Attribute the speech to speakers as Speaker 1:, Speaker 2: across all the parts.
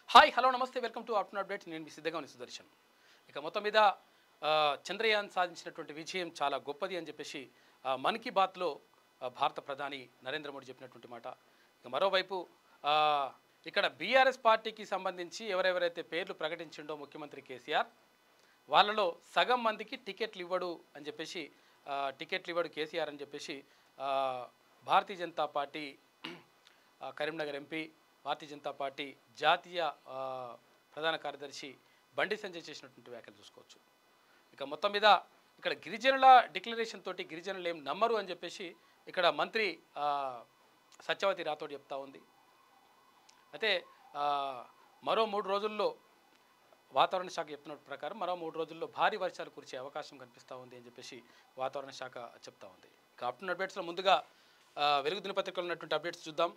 Speaker 1: Hi hello నమస్తే welcome to afternoon updates నేను మీ సిద్ధంగా ఉన్న సుదర్శన్ ఇక మొత్తం మీద ఆ, చంద్రయాన్ సాధించినటువంటి విజయం చాలా గొప్పది అని చెప్పేసి ఆ, మన్ కీ బాత్లో ఆ, భారత ప్రధాని నరేంద్ర మోడీ చెప్పినటువంటి మాట ఇక మరోవైపు ఆ, ఇక్కడ బీఆర్ఎస్ పార్టీకి సంబంధించి ఎవరెవరైతే పేర్లు ప్రకటించిండో ముఖ్యమంత్రి కేసీఆర్ వాళ్ళలో సగం మందికి టికెట్లు ఇవ్వడు అని చెప్పేసి ఆ, టికెట్లు ఇవ్వడు కేసీఆర్ అని చెప్పేసి ఆ, భారతీయ జనతా పార్టీ ఆ, కరీంనగర్ ఎంపీ భారతీయ జనతా పార్టీ జాతీయ ఆ, ప్రధాన కార్యదర్శి బండి సంజయ్ చేసినటువంటి వ్యాఖ్యలు చూసుకోవచ్చు ఇక మొత్తం మీద ఇక్కడ గిరిజనుల డిక్లరేషన్ తోటి గిరిజనులు ఏం నమ్మరు అని చెప్పేసి ఇక్కడ మంత్రి ఆ, సత్యవతి రాథోడ్ చెప్తా ఉంది అయితే ఆ, మరో మూడు రోజుల్లో వాతావరణ శాఖ చెప్తున్న ప్రకారం మరో మూడు రోజుల్లో భారీ వర్షాలు కురిసే అవకాశం కనిపిస్తూ ఉంది అని చెప్పేసి వాతావరణ శాఖ చెప్తా ఉంది ఇక అప్టూన్ అప్డేట్స్లో ముందుగా ఆ, వెలుగు దినపత్రికలో ఉన్నటువంటి అప్డేట్స్ చూద్దాం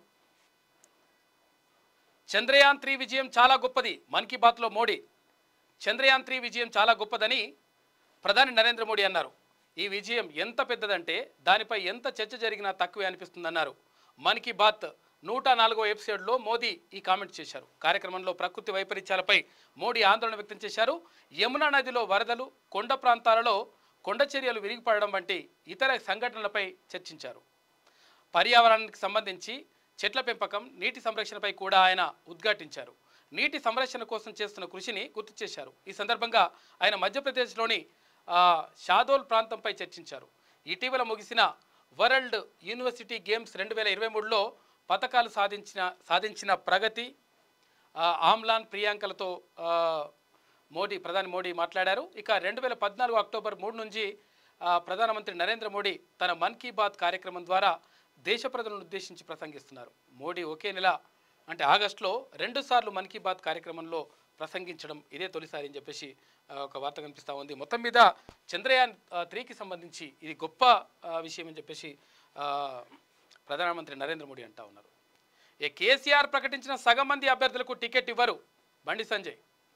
Speaker 1: చంద్రయాన్ త్రీ విజయం చాలా గొప్పది మన్ కీ బాత్లో మోడీ చంద్రయాన్ త్రీ విజయం చాలా గొప్పదని ప్రధాని నరేంద్ర మోడీ అన్నారు ఈ విజయం ఎంత పెద్దదంటే దానిపై ఎంత చర్చ జరిగినా తక్కువే అనిపిస్తుందన్నారు మన్ కీ బాత్ నూట నాలుగో ఎపిసోడ్లో మోదీ ఈ కామెంట్ చేశారు కార్యక్రమంలో ప్రకృతి వైపరీత్యాలపై మోడీ ఆందోళన వ్యక్తం చేశారు యమునా నదిలో వరదలు కొండ ప్రాంతాలలో కొండ చర్యలు విరిగిపడడం వంటి ఇతర సంఘటనలపై చర్చించారు పర్యావరణానికి సంబంధించి చెట్ల పెంపకం నీటి సంరక్షణపై కూడా ఆయన ఉద్ఘాటించారు నీటి సంరక్షణ కోసం చేస్తున్న కృషిని గుర్తు చేశారు ఈ సందర్భంగా ఆయన మధ్యప్రదేశ్లోని ఆ, షాదోల్ ప్రాంతంపై చర్చించారు ఇటీవల ముగిసిన వరల్డ్ యూనివర్సిటీ గేమ్స్ రెండు వేల ఇరవై మూడులో పథకాలు సాధించిన సాధించిన ప్రగతి ఆ, ఆమ్లాన్ ప్రియాంకలతో ఆ, మోడీ ప్రధాని మోడీ మాట్లాడారు ఇక రెండు వేల పద్నాలుగు అక్టోబర్ మూడు నుంచి ఆ, ప్రధానమంత్రి నరేంద్ర మోడీ తన మన్ కీ బాత్ కార్యక్రమం ద్వారా దేశ ప్రజలను ఉద్దేశించి ప్రసంగిస్తున్నారు మోడీ ఒకే నెల అంటే ఆగస్టులో రెండుసార్లు మన్ కీ బాత్ కార్యక్రమంలో ప్రసంగించడం ఇదే తొలిసారి అని చెప్పేసి ఆ, ఒక వార్త కనిపిస్తూ ఉంది మొత్తం మీద చంద్రయాన్ త్రీకి సంబంధించి ఇది గొప్ప ఆ, విషయం అని చెప్పేసి ఆ, ప్రధానమంత్రి నరేంద్ర మోడీ అంటా ఉన్నారు ఏ కేసీఆర్ ప్రకటించిన సగం మంది అభ్యర్థులకు టికెట్ ఇవ్వరు బండి సంజయ్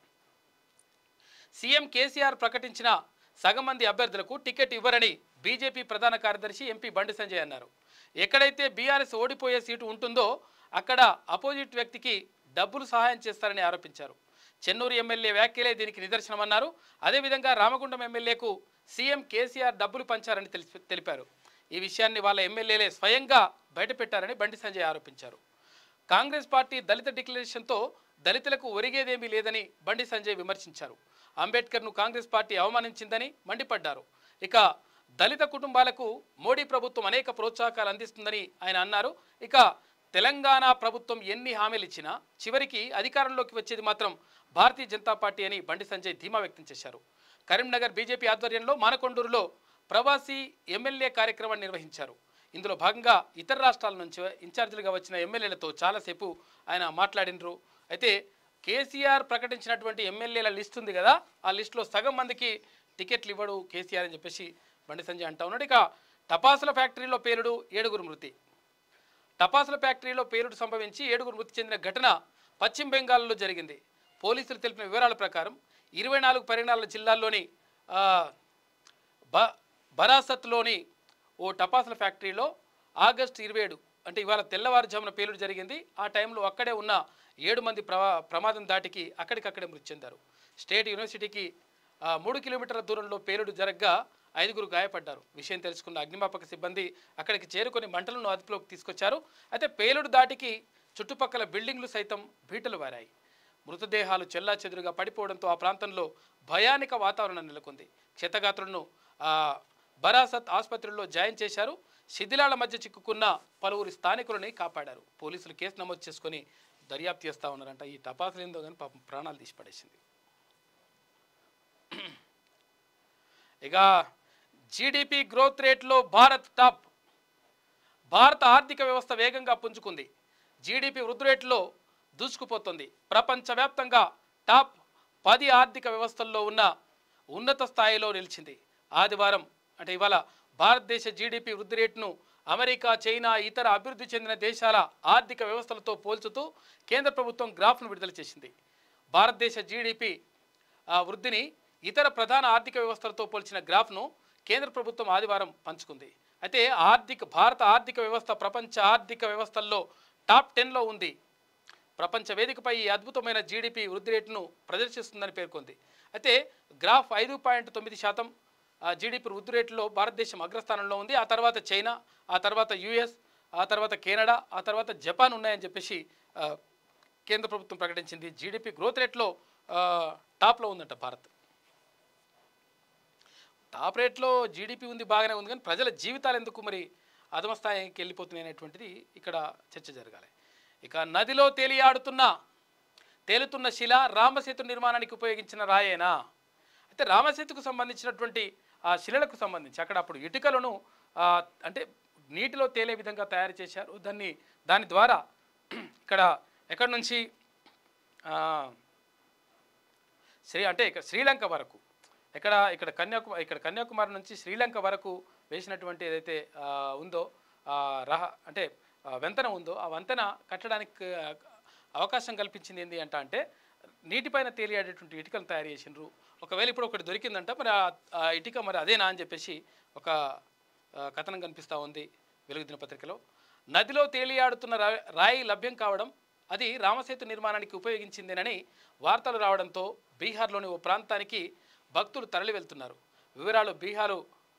Speaker 1: సీఎం కేసీఆర్ ప్రకటించిన సగం మంది అభ్యర్థులకు టికెట్ ఇవ్వరని బీజేపీ ప్రధాన కార్యదర్శి ఎంపీ బండి సంజయ్ అన్నారు ఎక్కడైతే బీఆర్ఎస్ ఓడిపోయే సీటు ఉంటుందో అక్కడ అపోజిట్ వ్యక్తికి డబ్బులు సహాయం చేస్తారని ఆరోపించారు చెన్నూరు ఎమ్మెల్యే వ్యాఖ్యలే దీనికి నిదర్శనమన్నారు అదేవిధంగా రామగుండం ఎమ్మెల్యేకు సీఎం కేసీఆర్ డబ్బులు పంచారని తెలిసి తెలిపారు ఈ విషయాన్ని వాళ్ళ ఎమ్మెల్యేలే స్వయంగా బయటపెట్టారని బండి సంజయ్ ఆరోపించారు కాంగ్రెస్ పార్టీ దళిత డిక్లరేషన్తో దళితులకు ఒరిగేదేమీ లేదని బండి సంజయ్ విమర్శించారు అంబేద్కర్ను కాంగ్రెస్ పార్టీ అవమానించిందని మండిపడ్డారు ఇక దళిత కుటుంబాలకు మోడీ ప్రభుత్వం అనేక ప్రోత్సాహకాలు అందిస్తుందని ఆయన అన్నారు ఇక తెలంగాణ ప్రభుత్వం ఎన్ని హామీలు ఇచ్చినా చివరికి అధికారంలోకి వచ్చేది మాత్రం భారతీయ జనతా పార్టీ అని బండి సంజయ్ ధీమా వ్యక్తం చేశారు కరీంనగర్ బీజేపీ ఆధ్వర్యంలో మానకొండూరులో ప్రవాసీ ఎమ్మెల్యే కార్యక్రమాన్ని నిర్వహించారు ఇందులో భాగంగా ఇతర రాష్ట్రాల నుంచి ఇన్ఛార్జీలుగా వచ్చిన ఎమ్మెల్యేలతో చాలాసేపు ఆయన మాట్లాడినరు అయితే కేసీఆర్ ప్రకటించినటువంటి ఎమ్మెల్యేల లిస్ట్ ఉంది కదా ఆ లిస్టులో సగం మందికి టికెట్లు ఇవ్వడు కేసీఆర్ అని చెప్పేసి బండి సంజయ్ అంటా ఉన్నాడు ఇక టపాసుల ఫ్యాక్టరీలో పేలుడు ఏడుగురు మృతి టపాసుల ఫ్యాక్టరీలో పేలుడు సంభవించి ఏడుగురు మృతి చెందిన ఘటన పశ్చిమ బెంగాల్లో జరిగింది పోలీసులు తెలిపిన వివరాల ప్రకారం ఇరవై నాలుగు పరిణామాల జిల్లాల్లోని ఆ, బ బరాసత్లోని ఓ టపాసుల ఫ్యాక్టరీలో ఆగస్టు ఇరవై ఏడు అంటే ఇవాళ తెల్లవారుజామున పేలుడు జరిగింది ఆ టైంలో అక్కడే ఉన్న ఏడు మంది ప్రమా ప్రమాదం దాటికి అక్కడికక్కడే మృతి చెందారు స్టేట్ యూనివర్సిటీకి ఆ, మూడు కిలోమీటర్ల దూరంలో పేలుడు జరగ్గా ఐదుగురు గాయపడ్డారు విషయం తెలుసుకున్న అగ్నిమాపక సిబ్బంది అక్కడికి చేరుకొని మంటలను అదుపులోకి తీసుకొచ్చారు అయితే పేలుడు దాటికి చుట్టుపక్కల బిల్డింగ్లు సైతం బీటలు వారాయి మృతదేహాలు చెల్లా చెదురుగా పడిపోవడంతో ఆ ప్రాంతంలో భయానిక వాతావరణం నెలకొంది క్షతగాత్రులను ఆ, బరాసత్ ఆసుపత్రిలో జాయిన్ చేశారు శిథిలాల మధ్య చిక్కుకున్న పలువురు స్థానికులని కాపాడారు పోలీసులు కేసు నమోదు చేసుకొని దర్యాప్తు చేస్తూ ఉన్నారంట ఈ టపాసులు ఏందో కానీ పాపం ప్రాణాలు తీసి పడేసింది ఇక జీడిపి గ్రోత్ రేట్లో భారత్ టాప్ భారత ఆర్థిక వ్యవస్థ వేగంగా పుంజుకుంది జీడిపి వృద్ధి రేటులో దూసుకుపోతుంది ప్రపంచవ్యాప్తంగా టాప్ పది ఆర్థిక వ్యవస్థల్లో ఉన్న ఉన్నత స్థాయిలో నిలిచింది ఆదివారం అంటే ఇవాళ భారతదేశ జీడిపి వృద్ధి రేటును అమెరికా చైనా ఇతర అభివృద్ధి చెందిన దేశాల ఆర్థిక వ్యవస్థలతో పోల్చుతూ కేంద్ర ప్రభుత్వం గ్రాఫ్ను విడుదల చేసింది భారతదేశ జీడిపి ఆ వృద్ధిని ఇతర ప్రధాన ఆర్థిక వ్యవస్థలతో పోల్చిన గ్రాఫ్ను కేంద్ర ప్రభుత్వం ఆదివారం పంచుకుంది అయితే ఆర్థిక భారత ఆర్థిక వ్యవస్థ ప్రపంచ ఆర్థిక వ్యవస్థల్లో టాప్ టెన్లో ఉంది ప్రపంచ వేదికపై ఈ అద్భుతమైన జీడిపి వృద్ధి రేటును ప్రదర్శిస్తుందని పేర్కొంది అయితే గ్రాఫ్ ఐదు పాయింట్ తొమ్మిది శాతం జీడిపి వృద్ధి రేటులో భారతదేశం అగ్రస్థానంలో ఉంది ఆ తర్వాత చైనా ఆ తర్వాత యుఎస్ ఆ తర్వాత కెనడా ఆ తర్వాత జపాన్ ఉన్నాయని చెప్పేసి ఆ, కేంద్ర ప్రభుత్వం ప్రకటించింది జీడిపి గ్రోత్ రేట్లో ఆ, టాప్లో ఉందంట భారత్ టాప్ రేట్లో జీడిపి ఉంది బాగానే ఉంది కానీ ప్రజల జీవితాలు ఎందుకు మరి అధమ స్థాయికి వెళ్ళిపోతున్నాయి అనేటువంటిది ఇక్కడ చర్చ జరగాలి ఇక నదిలో తేలియాడుతున్న తేలుతున్న శిల రామసేతు నిర్మాణానికి ఉపయోగించిన రాయేనా అయితే రామసేతుకు సంబంధించినటువంటి ఆ శిలలకు సంబంధించి అక్కడ అప్పుడు ఇటుకలను ఆ, అంటే నీటిలో తేలే విధంగా తయారు చేశారు దాన్ని దాని ద్వారా ఇక్కడ ఎక్కడి నుంచి ఆ, శ్రీ అంటే ఇక్కడ శ్రీలంక వరకు ఇక్కడ ఇక్కడ కన్యాకుమారి ఇక్కడ కన్యాకుమారి నుంచి శ్రీలంక వరకు వేసినటువంటి ఏదైతే ఆ, ఉందో ఆ, రహ అంటే ఆ, వంతెన ఉందో ఆ వంతెన కట్టడానికి ఆ, అవకాశం కల్పించింది ఏంటి అంట అంటే నీటిపైన తేలియాడేటువంటి ఇటుకలు తయారు చేసిండ్రు ఒకవేళ ఇప్పుడు ఒకటి దొరికిందంట మరి ఆ- ఆ ఇటుక మరి అదేనా అని చెప్పేసి ఒక ఆ, కథనం కనిపిస్తూ ఉంది వెలుగు దినపత్రికలో నదిలో తేలియాడుతున్న రా- రాయి లభ్యం కావడం అది రామసేతు నిర్మాణానికి ఉపయోగించిందేనని వార్తలు రావడంతో బీహార్లోని ఓ ప్రాంతానికి భక్తులు తరలి వెళ్తున్నారు వివరాలు బీహారు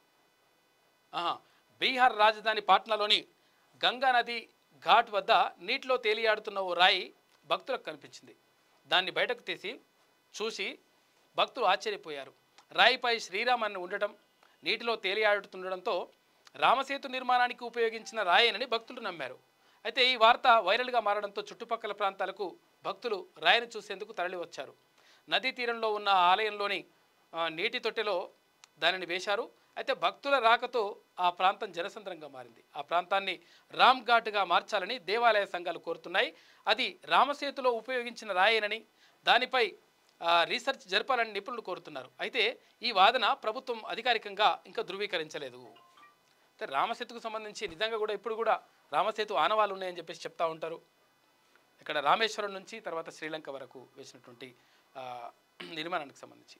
Speaker 1: ఆహా, బీహార్ రాజధాని పాట్నాలోని గంగా నది ఘాట్ వద్ద నీటిలో తేలియాడుతున్న ఓ రాయి భక్తులకు కనిపించింది దాన్ని బయటకు తీసి చూసి భక్తులు ఆశ్చర్యపోయారు రాయిపై శ్రీరామని ఉండటం నీటిలో తేలియాడుతుండడంతో రామసేతు నిర్మాణానికి ఉపయోగించిన రాయేనని భక్తులు నమ్మారు అయితే ఈ వార్త వైరల్గా మారడంతో చుట్టుపక్కల ప్రాంతాలకు భక్తులు రాయిని చూసేందుకు తరలి వచ్చారు నదీ తీరంలో ఉన్న ఆలయంలోని ఆ, నీటి తొట్టెలో దానిని వేశారు అయితే భక్తుల రాకతో ఆ ప్రాంతం జనసంద్రంగా మారింది ఆ ప్రాంతాన్ని రామ్ ఘాట్గా మార్చాలని దేవాలయ సంఘాలు కోరుతున్నాయి అది రామసేతులో ఉపయోగించిన రాయేనని దానిపై ఆ, రీసెర్చ్ జరపాలని నిపుణులు కోరుతున్నారు అయితే ఈ వాదన ప్రభుత్వం అధికారికంగా ఇంకా ధృవీకరించలేదు అయితే రామసేతుకు సంబంధించి నిజంగా కూడా ఇప్పుడు కూడా రామసేతు ఆనవాళ్ళు ఉన్నాయని చెప్పేసి చెప్తా ఉంటారు ఇక్కడ రామేశ్వరం నుంచి తర్వాత శ్రీలంక వరకు వేసినటువంటి ఆ, నిర్మాణానికి సంబంధించి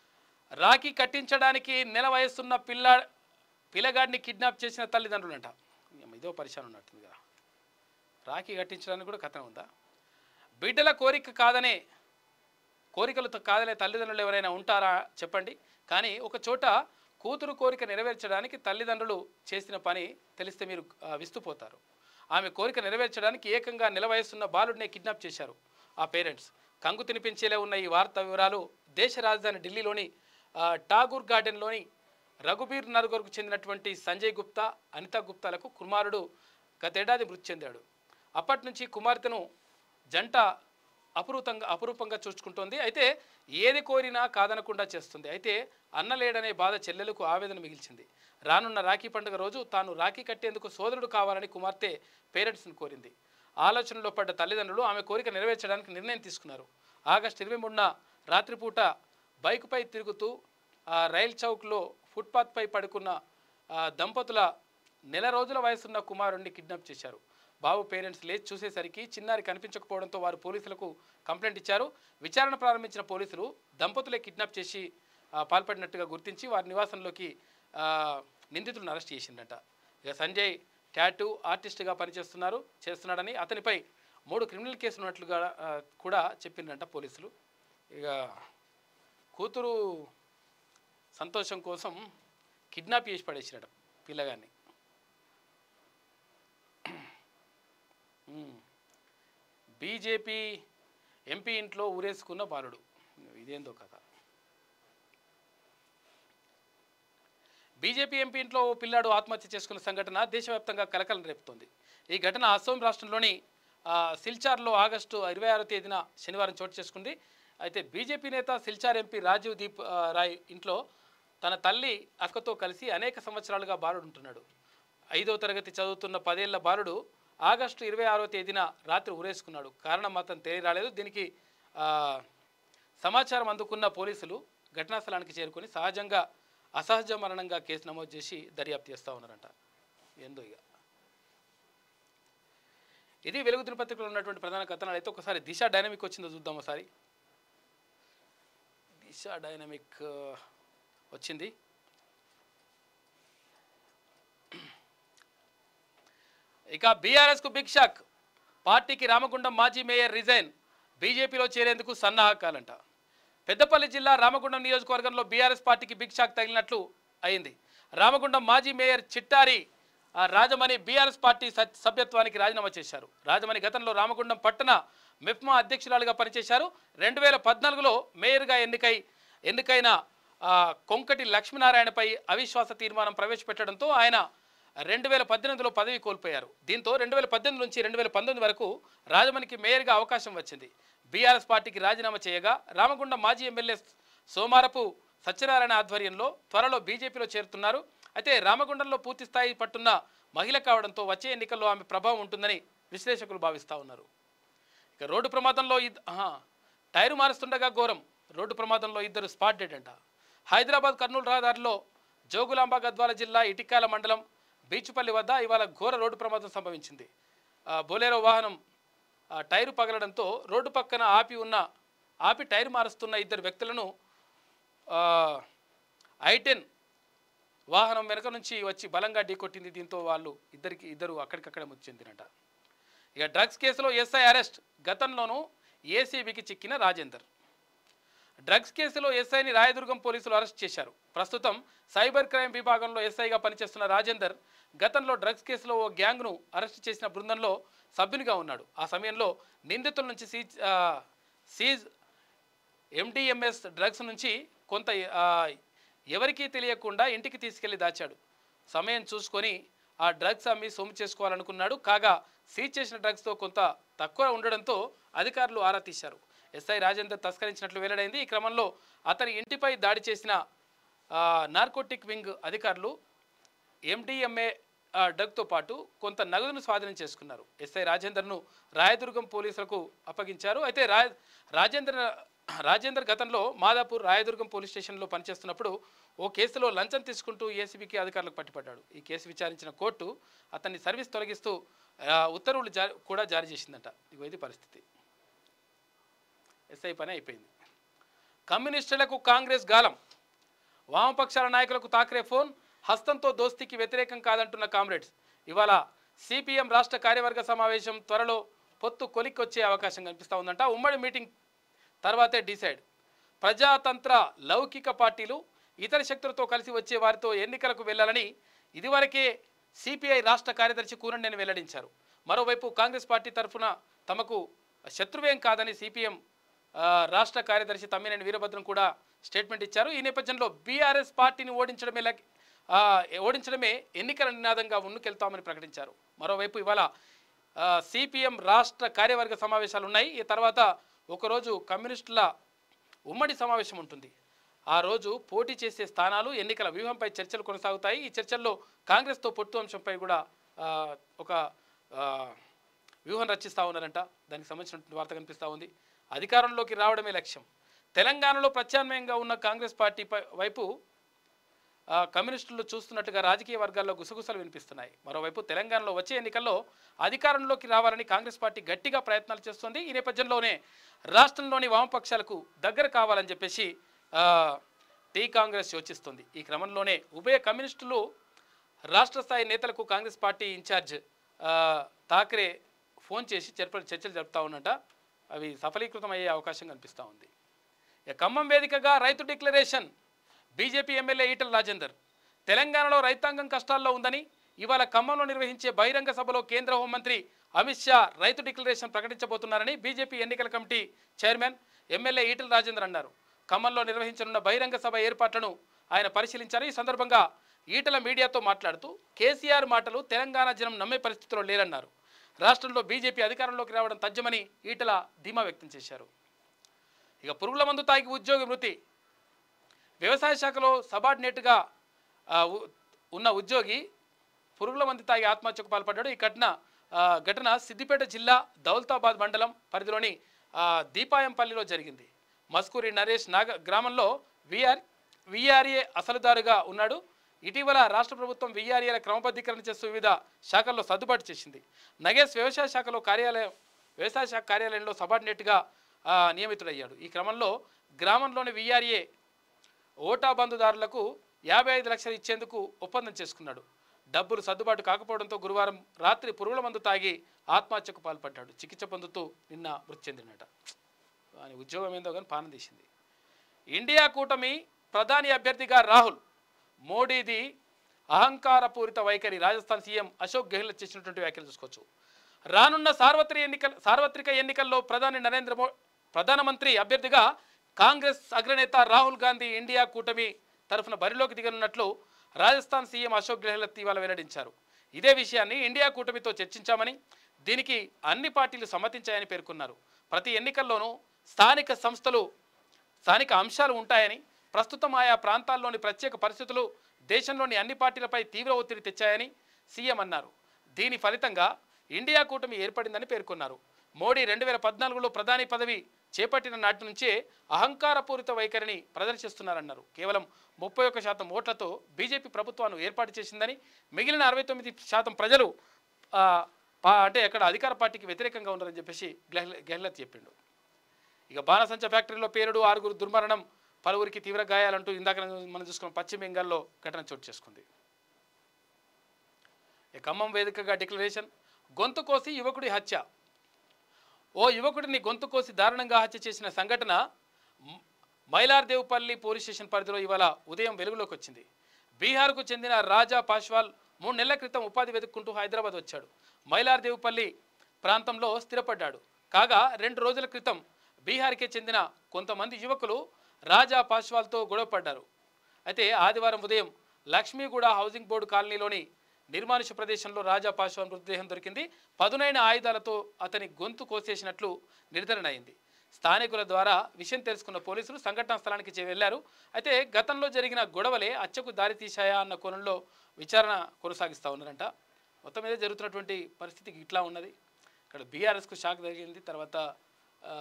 Speaker 1: రాఖీ కట్టించడానికి నెల వయసున్న పిల్ల పిల్లగాడిని కిడ్నాప్ చేసిన తల్లిదండ్రులంట ఏం ఇదో పరిశాన్ ఉన్నట్టుంది కదా రాఖీ కట్టించడానికి కూడా కథనం ఉందా బిడ్డల కోరిక కాదనే కోరికలతో కాదనే తల్లిదండ్రులు ఎవరైనా ఉంటారా చెప్పండి కానీ ఒక చోట కూతురు కోరిక నెరవేర్చడానికి తల్లిదండ్రులు చేసిన పని తెలిస్తే మీరు ఆ, విస్తుపోతారు ఆమె కోరిక నెరవేర్చడానికి ఏకంగా నెల వయసున్న బాలుడినే కిడ్నాప్ చేశారు ఆ పేరెంట్స్ కంగు తినిపించేలా ఉన్న ఈ వార్తా వివరాలు దేశ రాజధాని ఢిల్లీలోని ఆ, ఠాగూర్ గార్డెన్లోని రఘుబీర్ నగర్కు చెందినటువంటి సంజయ్ గుప్తా అనితా గుప్తాలకు కుమారుడు గతేడాది మృతి చెందాడు అప్పటి నుంచి కుమార్తెను జంట అపురూపంగా అపురూపంగా చూసుకుంటోంది అయితే ఏది కోరినా కాదనకుండా చేస్తుంది అయితే అన్న లేడనే బాధ చెల్లెలకు ఆవేదన మిగిల్చింది రానున్న రాఖీ పండుగ రోజు తాను రాఖీ కట్టేందుకు సోదరుడు కావాలని కుమార్తె పేరెంట్స్ని కోరింది ఆలోచనలో పడ్డ తల్లిదండ్రులు ఆమె కోరిక నెరవేర్చడానికి నిర్ణయం తీసుకున్నారు ఆగస్టు ఇరవై మూడున రాత్రిపూట బైకుపై తిరుగుతూ ఆ రైల్ చౌక్లో ఫుట్పాత్పై పడుకున్న ఆ దంపతుల నెల రోజుల వయసున్న కుమారుణ్ణి కిడ్నాప్ చేశారు బాబు పేరెంట్స్ లేచి చూసేసరికి చిన్నారి కనిపించకపోవడంతో వారు పోలీసులకు కంప్లైంట్ ఇచ్చారు విచారణ ప్రారంభించిన పోలీసులు దంపతులే కిడ్నాప్ చేసి ఆ, పాల్పడినట్టుగా గుర్తించి వారి నివాసంలోకి ఆ, నిందితులను అరెస్ట్ చేసిందట ఇక సంజయ్ టాటూ ఆర్టిస్ట్గా పనిచేస్తున్నారు చేస్తున్నాడని అతనిపై మూడు క్రిమినల్ కేసులు ఉన్నట్లుగా ఆ, కూడా చెప్పిందంట పోలీసులు ఇక కూతురు సంతోషం కోసం కిడ్నాప్ చేసి పడేసినట పిల్లగాన్ని ఉమ్. బీజేపీ ఎంపీ ఇంట్లో ఊరేసుకున్న బాలుడు ఇదేందో కథ బీజేపీ ఎంపీ ఇంట్లో ఓ పిల్లాడు ఆత్మహత్య చేసుకున్న సంఘటన దేశవ్యాప్తంగా కలకలం రేపుతోంది ఈ ఘటన అస్సోం రాష్ట్రంలోని ఆ, సిల్చార్లో ఆగస్టు ఇరవై ఆరో తేదీన శనివారం చోటు చేసుకుంది అయితే బీజేపీ నేత సిల్చార్ ఎంపీ రాజీవ్ దీప్ ఆ, రాయ్ ఇంట్లో తన తల్లి అక్కతో కలిసి అనేక సంవత్సరాలుగా బాలుడు ఉంటున్నాడు ఐదవ తరగతి చదువుతున్న పదేళ్ల బాలుడు ఆగస్టు ఇరవై ఆరో తేదీన రాత్రి ఊరేసుకున్నాడు కారణం మాత్రం తెలియరాలేదు దీనికి ఆ, సమాచారం అందుకున్న పోలీసులు ఘటనా స్థలానికి చేరుకొని సహజంగా అసహజ మరణంగా కేసు నమోదు చేసి దర్యాప్తు చేస్తూ ఉన్నారంట ఏందో ఇక ఇది వెలుగు దినపత్రికలో ఉన్నటువంటి ప్రధాన కథనాలు అయితే ఒకసారి దిశ డైనమిక్ వచ్చిందో చూద్దాం ఒకసారి దిశ డైనమిక్ ఆ, వచ్చింది ఇక బీఆర్ఎస్కు బిగ్ షాక్ పార్టీకి రామగుండం మాజీ మేయర్ రిజైన్ బీజేపీలో చేరేందుకు సన్నాహకాలంట పెద్దపల్లి జిల్లా రామగుండం నియోజకవర్గంలో బీఆర్ఎస్ పార్టీకి బిగ్ షాక్ తగిలినట్లు అయింది రామగుండం మాజీ మేయర్ చిట్టారి ఆ, రాజమణి బీఆర్ఎస్ పార్టీ స- సభ్యత్వానికి రాజీనామా చేశారు రాజమణి గతంలో రామగుండం పట్టణ మెప్మా అధ్యక్షురాలుగా పనిచేశారు రెండు వేల పద్నాలుగులో మేయర్గా ఎన్నికై ఎన్నికైన ఆ, కొంకటి లక్ష్మీనారాయణపై అవిశ్వాస తీర్మానం ప్రవేశపెట్టడంతో ఆయన రెండు వేల పద్దెనిమిదిలో పదవి కోల్పోయారు దీంతో రెండు వేల పద్దెనిమిది నుంచి రెండు వేల పంతొమ్మిది వరకు రాజమణికి మేయర్గా అవకాశం వచ్చింది బీఆర్ఎస్ పార్టీకి రాజీనామా చేయగా రామగుండం మాజీ ఎమ్మెల్యే సోమారపు సత్యనారాయణ ఆధ్వర్యంలో త్వరలో బీజేపీలో చేరుతున్నారు అయితే రామగుండంలో పూర్తి స్థాయి పట్టున్న మహిళ కావడంతో వచ్చే ఎన్నికల్లో ఆమె ప్రభావం ఉంటుందని విశ్లేషకులు భావిస్తూ ఉన్నారు ఇక రోడ్డు ప్రమాదంలో ఇద్ ఆహా, టైరు మారుస్తుండగా ఘోరం రోడ్డు ప్రమాదంలో ఇద్దరు స్పాట్ డెడ్ అంట హైదరాబాద్ కర్నూలు రహదారిలో జోగులాంబ గద్వాల జిల్లా ఇటికాల మండలం బీచుపల్లి వద్ద ఇవాళ ఘోర రోడ్డు ప్రమాదం సంభవించింది ఆ, బొలేరో వాహనం ఆ, టైరు పగలడంతో రోడ్డు పక్కన ఆపి ఉన్న ఆపి టైరు మారుస్తున్న ఇద్దరు వ్యక్తులను ఐటెన్ వాహనం వెనక నుంచి వచ్చి బలంగా ఢీకొట్టింది దీంతో వాళ్ళు ఇద్దరికి ఇద్దరు అక్కడికక్కడే మృతి చెందినట ఇక డ్రగ్స్ కేసులో ఎస్ఐ అరెస్ట్ గతంలోనూ ఏసీబీకి చిక్కిన రాజేందర్ డ్రగ్స్ కేసులో ఎస్ఐని రాయదుర్గం పోలీసులు అరెస్ట్ చేశారు ప్రస్తుతం సైబర్ క్రైమ్ విభాగంలో ఎస్ఐగా పనిచేస్తున్న రాజేందర్ గతంలో డ్రగ్స్ కేసులో ఓ గ్యాంగ్ను అరెస్ట్ చేసిన బృందంలో సభ్యునిగా ఉన్నాడు ఆ సమయంలో నిందితుల నుంచి సీజ్ ఆ, సీజ్ ఎండిఎంఎస్ డ్రగ్స్ నుంచి కొంత ఆ, ఎవరికీ తెలియకుండా ఇంటికి తీసుకెళ్లి దాచాడు సమయం చూసుకొని ఆ డ్రగ్స్ అమ్మి సొమ్ము చేసుకోవాలనుకున్నాడు కాగా సీజ్ చేసిన డ్రగ్స్తో కొంత తక్కువ ఉండడంతో అధికారులు ఆరా తీశారు ఎస్ఐ రాజేందర్ తస్కరించినట్లు వెల్లడైంది ఈ క్రమంలో అతని ఇంటిపై దాడి చేసిన ఆ, నార్కోటిక్ వింగ్ అధికారులు ఎండిఎంఏ ఆ, డ్రగ్తో పాటు కొంత నగదును స్వాధీనం చేసుకున్నారు ఎస్ఐ రాజేందర్ను రాయదుర్గం పోలీసులకు అప్పగించారు అయితే రా రాజేందర్ రాజేందర్ గతంలో మాదాపూర్ రాయదుర్గం పోలీస్ స్టేషన్లో పనిచేస్తున్నప్పుడు ఓ కేసులో లంచం తీసుకుంటూ ఏసీబీకి అధికారులకు పట్టుపడ్డాడు ఈ కేసు విచారించిన కోర్టు అతన్ని సర్వీస్ తొలగిస్తూ ఆ, ఉత్తర్వులు జారీ కూడా జారీ చేసిందట ఇగో ఇది పరిస్థితి ఎస్ఐ పని అయిపోయింది కమ్యూనిస్టులకు కాంగ్రెస్ గాలం వామపక్షాల నాయకులకు తాకరే ఫోన్ హస్తంతో దోస్తీకి వ్యతిరేకం కాదంటున్న కామ్రేడ్స్ ఇవాళ సిపిఎం రాష్ట్ర కార్యవర్గ సమావేశం త్వరలో పొత్తు కొలిక్కొచ్చే అవకాశం కనిపిస్తూ ఉందంట ఉమ్మడి మీటింగ్ తర్వాతే డిసైడ్ ప్రజాతంత్ర లౌకిక పార్టీలు ఇతర శక్తులతో కలిసి వచ్చే వారితో ఎన్నికలకు వెళ్లాలని ఇదివరకే సిపిఐ రాష్ట్ర కార్యదర్శి కూరండేని వెల్లడించారు మరోవైపు కాంగ్రెస్ పార్టీ తరఫున తమకు శత్రువేం కాదని సిపిఎం ఆ, రాష్ట్ర కార్యదర్శి తమ్మినేని వీరభద్రం కూడా స్టేట్మెంట్ ఇచ్చారు ఈ నేపథ్యంలో బీఆర్ఎస్ పార్టీని ఓడించడమే లక్- ఆ, ఓడించడమే ఎన్నికల నినాదంగా ముందుకెళ్తామని ప్రకటించారు మరోవైపు ఇవాళ సిపిఎం రాష్ట్ర కార్యవర్గ సమావేశాలు ఉన్నాయి ఈ తర్వాత ఒకరోజు కమ్యూనిస్టుల ఉమ్మడి సమావేశం ఉంటుంది ఆ రోజు పోటీ చేసే స్థానాలు ఎన్నికల వ్యూహంపై చర్చలు కొనసాగుతాయి ఈ చర్చల్లో కాంగ్రెస్తో పొత్తు అంశంపై కూడా ఆ, ఒక ఆ, వ్యూహం రచిస్తూ ఉన్నారంట దానికి సంబంధించిన వార్త కనిపిస్తూ ఉంది అధికారంలోకి రావడమే లక్ష్యం తెలంగాణలో ప్రత్యామ్నాయంగా ఉన్న కాంగ్రెస్ పార్టీ పై- వైపు ఆ, కమ్యూనిస్టులు చూస్తున్నట్టుగా రాజకీయ వర్గాల్లో గుసగుసలు వినిపిస్తున్నాయి మరోవైపు తెలంగాణలో వచ్చే ఎన్నికల్లో అధికారంలోకి రావాలని కాంగ్రెస్ పార్టీ గట్టిగా ప్రయత్నాలు చేస్తోంది ఈ నేపథ్యంలోనే రాష్ట్రంలోని వామపక్షాలకు దగ్గర కావాలని చెప్పేసి ఆ, టీ కాంగ్రెస్ యోచిస్తుంది ఈ క్రమంలోనే ఉభయ కమ్యూనిస్టులు రాష్ట్ర స్థాయి నేతలకు కాంగ్రెస్ పార్టీ ఇన్ఛార్జ్ ఆ, ఠాక్రే ఫోన్ చేసి చర్చ చర్చలు జరుపుతా ఉన్నట అవి సఫలీకృతం అయ్యే అవకాశం కనిపిస్తూ ఉంది ఇక ఖమ్మం వేదికగా రైతు declaration BJP MLA Etela Rajender తెలంగాణలో రైతాంగం కష్టాల్లో ఉందని ఇవాళ ఖమ్మంలో నిర్వహించే బహిరంగ సభలో కేంద్ర హోంమంత్రి అమిత్ షా రైతు డిక్లరేషన్ ప్రకటించబోతున్నారని బీజేపీ ఎన్నికల committee chairman MLA Etela Rajender అన్నారు ఖమ్మంలో నిర్వహించనున్న బహిరంగ సభ ఏర్పాట్లను ఆయన పరిశీలించారు ఈ సందర్భంగా ఈటల మీడియాతో మాట్లాడుతూ కేసీఆర్ మాటలు తెలంగాణ జనం నమ్మే పరిస్థితిలో లేరన్నారు రాష్ట్రంలో బీజేపీ అధికారంలోకి రావడం తథ్యమని ఈటల ధీమా వ్యక్తం చేశారు ఇక పురుగుల మందు తాగి ఉద్యోగి మృతి వ్యవసాయ శాఖలో సబార్డినేట్గా ఆ, ఉ- ఉన్న ఉద్యోగి పురుగుల మంది తాగి ఆత్మహత్యకు పాల్పడ్డాడు ఈ ఘటన ఆ, ఘటన సిద్దిపేట జిల్లా దౌలతాబాద్ మండలం పరిధిలోని ఆ, దీపాయంపల్లిలో జరిగింది మస్కూరి నరేష్ నాగ గ్రామంలో విఆర్ విఆర్ఏ అసలుదారుగా ఉన్నాడు ఇటీవల రాష్ట్ర ప్రభుత్వం విఆర్ఏల క్రమబద్ధీకరణ చేస్తూ వివిధ శాఖల్లో సర్దుబాటు చేసింది నగేష్ వ్యవసాయ శాఖలో కార్యాలయం వ్యవసాయ శాఖ కార్యాలయంలో సబార్డినేట్గా ఆ, నియమితుడయ్యాడు ఈ క్రమంలో గ్రామంలోని విఆర్ఏ ఓటా బంధుదారులకు యాభై ఐదు లక్షలు ఇచ్చేందుకు ఒప్పందం చేసుకున్నాడు డబ్బులు సర్దుబాటు కాకపోవడంతో గురువారం రాత్రి పురుగుల మందు తాగి ఆత్మహత్యకు పాల్పడ్డాడు చికిత్స పొందుతూ నిన్న మృతి చెందినట ఆయన ఉద్యోగం ఏందో కానీ పానం తీసింది ఇండియా కూటమి ప్రధాని అభ్యర్థిగా రాహుల్ మోడీది అహంకారపూరిత వైఖరి రాజస్థాన్ సీఎం అశోక్ గెహ్లోట్ చేసినటువంటి వ్యాఖ్యలు చూసుకోవచ్చు రానున్న సార్వత్రిక ఎన్నికల సార్వత్రిక ఎన్నికల్లో ప్రధాని నరేంద్ర మో ప్రధానమంత్రి అభ్యర్థిగా కాంగ్రెస్ అగ్రనేత రాహుల్ గాంధీ ఇండియా కూటమి తరఫున బరిలోకి దిగనున్నట్లు రాజస్థాన్ సీఎం అశోక్ గెహ్లోట్ ఇవాళ వెల్లడించారు ఇదే విషయాన్ని ఇండియా కూటమితో చర్చించామని దీనికి అన్ని పార్టీలు సమ్మతించాయని పేర్కొన్నారు ప్రతి ఎన్నికల్లోనూ స్థానిక సంస్థలు స్థానిక అంశాలు ఉంటాయని ప్రస్తుతం ఆయా ప్రాంతాల్లోని ప్రత్యేక పరిస్థితులు దేశంలోని అన్ని పార్టీలపై తీవ్ర ఒత్తిడి తెచ్చాయని సీఎం అన్నారు దీని ఫలితంగా ఇండియా కూటమి ఏర్పడిందని పేర్కొన్నారు మోడీ రెండు వేల పద్నాలుగులో ప్రధాని పదవి చేపట్టిన నాటి నుంచే అహంకారపూరిత వైఖరిని ప్రదర్శిస్తున్నారన్నారు కేవలం ముప్పై ఒక్క శాతం ఓట్లతో బీజేపీ ప్రభుత్వాన్ని ఏర్పాటు చేసిందని మిగిలిన అరవై తొమ్మిది శాతం ప్రజలు ఆ, పా- అంటే అక్కడ అధికార పార్టీకి వ్యతిరేకంగా ఉన్నారని చెప్పేసి గెహ్ల- గెహ్లత్ చెప్పిండు ఇక బాణసంచ ఫ్యాక్టరీలో పేరుడు ఆరుగురు దుర్మరణం పలువురికి తీవ్ర గాయాలంటూ ఇందాక మనం చూసుకున్న పశ్చిమ బెంగాల్లో ఘటన చోటు చేసుకుంది ఇక ఖమ్మం వేదికగా డిక్లరేషన్ గొంతు కోసి యువకుడి హత్య ఓ యువకుడిని గొంతు కోసి దారుణంగా హత్య చేసిన సంఘటన మ్- మైలార్దేవ్పల్లి పోలీస్ స్టేషన్ పరిధిలో ఇవాళ ఉదయం వెలుగులోకి వచ్చింది బీహార్కు చెందిన రాజా పాశ్వాల్ మూడు నెలల క్రితం ఉపాధి వెతుక్కుంటూ హైదరాబాద్ వచ్చాడు మైలార్దేవ్పల్లి ప్రాంతంలో స్థిరపడ్డాడు కాగా రెండు రోజుల క్రితం బీహార్కే చెందిన కొంతమంది యువకులు రాజా పాశ్వాల్తో గొడవపడ్డారు అయితే ఆదివారం ఉదయం లక్ష్మీగూడ హౌసింగ్ బోర్డు కాలనీలోని నిర్మానుష ప్రదేశంలో రాజా పాశ్వాన్ మృతదేహం దొరికింది పదునైన ఆయుధాలతో అతని గొంతు కోసేసినట్లు నిర్ధారణ అయింది స్థానికుల ద్వారా విషయం తెలుసుకున్న పోలీసులు సంఘటనా స్థలానికి చే- వెళ్లారు అయితే గతంలో జరిగిన గొడవలే హత్యకు దారితీశాయా అన్న కోణంలో విచారణ కొనసాగిస్తూ ఉన్నారంట మొత్తం మీద జరుగుతున్నటువంటి పరిస్థితి ఇట్లా ఉన్నది ఇక్కడ బీఆర్ఎస్కు షాక్ జరిగింది తర్వాత ఆ,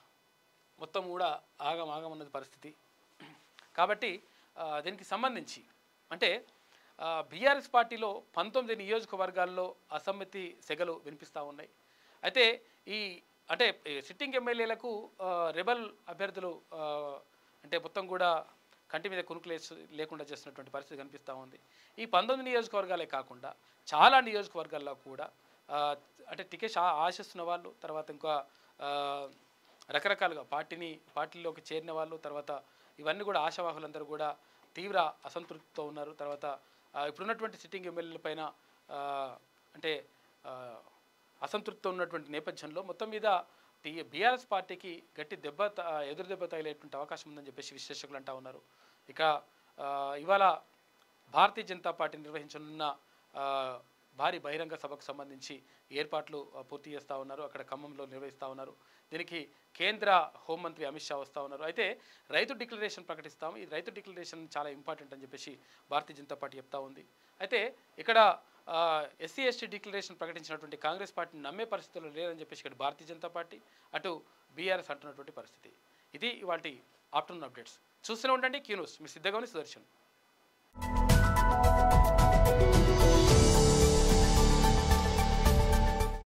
Speaker 1: మొత్తం కూడా ఆగం ఆగం ఉన్నది పరిస్థితి కాబట్టి ఆ, దీనికి సంబంధించి అంటే బీఆర్ఎస్ పార్టీలో పంతొమ్మిది నియోజకవర్గాల్లో అసమ్మతి సెగలు వినిపిస్తూ ఉన్నాయి అయితే ఈ అంటే ఈ సిట్టింగ్ ఎమ్మెల్యేలకు ఆ, రెబల్ అభ్యర్థులు ఆ, అంటే మొత్తం కూడా కంటి మీద కునుకు లేసు- లేకుండా చేస్తున్నటువంటి పరిస్థితి కనిపిస్తూ ఉంది ఈ పంతొమ్మిది నియోజకవర్గాలే కాకుండా చాలా నియోజకవర్గాల్లో కూడా ఆ, అంటే టికెట్స్ ఆ- ఆశిస్తున్న వాళ్ళు తర్వాత ఇంకా ఆ, రకరకాలుగా పార్టీని పార్టీలోకి చేరిన వాళ్ళు తర్వాత ఇవన్నీ కూడా ఆశావాహులందరూ కూడా తీవ్ర అసంతృప్తితో ఉన్నారు తర్వాత ఆ, ఇప్పుడున్నటువంటి సిట్టింగ్ ఎమ్మెల్యేల పైన ఆ, అంటే ఆ, అసంతృప్తితో ఉన్నటువంటి నేపథ్యంలో మొత్తం మీద టీ బీఆర్ఎస్ పార్టీకి గట్టి దెబ్బ త- ఎదురు దెబ్బ తగిలేటువంటి అవకాశం ఉందని చెప్పేసి విశ్లేషకులు అంటా ఉన్నారు ఇక ఆ, ఇవాళ భారతీయ జనతా పార్టీ నిర్వహించనున్న ఆ, భారీ బహిరంగ సభకు సంబంధించి ఏర్పాట్లు ఆ, పూర్తి చేస్తూ ఉన్నారు అక్కడ ఖమ్మంలో నిర్వహిస్తూ ఉన్నారు దీనికి కేంద్ర హోంమంత్రి అమిత్ షా వస్తూ ఉన్నారు అయితే రైతు డిక్లరేషన్ ప్రకటిస్తాం ఈ రైతు డిక్లరేషన్ చాలా ఇంపార్టెంట్ అని చెప్పేసి భారతీయ జనతా పార్టీ చెప్తా ఉంది అయితే ఇక్కడ ఎస్సీ ఎస్టీ డిక్లరేషన్ ప్రకటించినటువంటి కాంగ్రెస్ పార్టీని నమ్మే పరిస్థితుల్లో లేదని చెప్పేసి ఇక్కడ భారతీయ జనతా పార్టీ అటు బీఆర్ఎస్ అంటున్నటువంటి పరిస్థితి ఇది ఇవాటి ఆఫ్టర్నూన్ అప్డేట్స్ చూస్తూనే ఉండండి క్యూ న్యూస్ మీ సిద్ధంగా సుదర్శన్